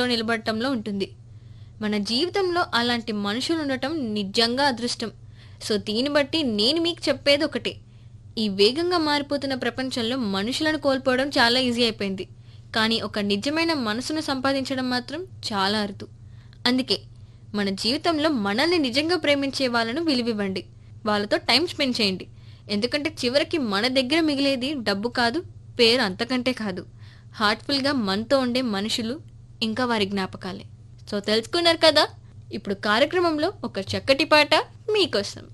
మనతో నిలబడటంలో ఉంటుంది మన జీవితంలో అలాంటి మనుషులు ఉండటం నిజంగా అదృష్టం సో దీన్ని బట్టి నేను మీకు చెప్పేది ఒకటే ఈ వేగంగా మారిపోతున్న ప్రపంచంలో మనుషులను కోల్పోవడం చాలా ఈజీ అయిపోయింది కానీ ఒక నిజమైన మనసును సంపాదించడం మాత్రం చాలా అరుదు అందుకే మన జీవితంలో మనల్ని నిజంగా ప్రేమించే వాళ్ళను విలువివ్వండి వాళ్ళతో టైం స్పెండ్ చేయండి ఎందుకంటే చివరికి మన దగ్గర మిగిలేది డబ్బు కాదు పేరు అంతకంటే కాదు హార్ట్ఫుల్గా మనతో ఉండే మనుషులు ఇంకా వారి జ్ఞాపకాలే సో తెలుసుకున్నారు కదా ఇప్పుడు కార్యక్రమంలో ఒక చక్కటి పాట మీకోసం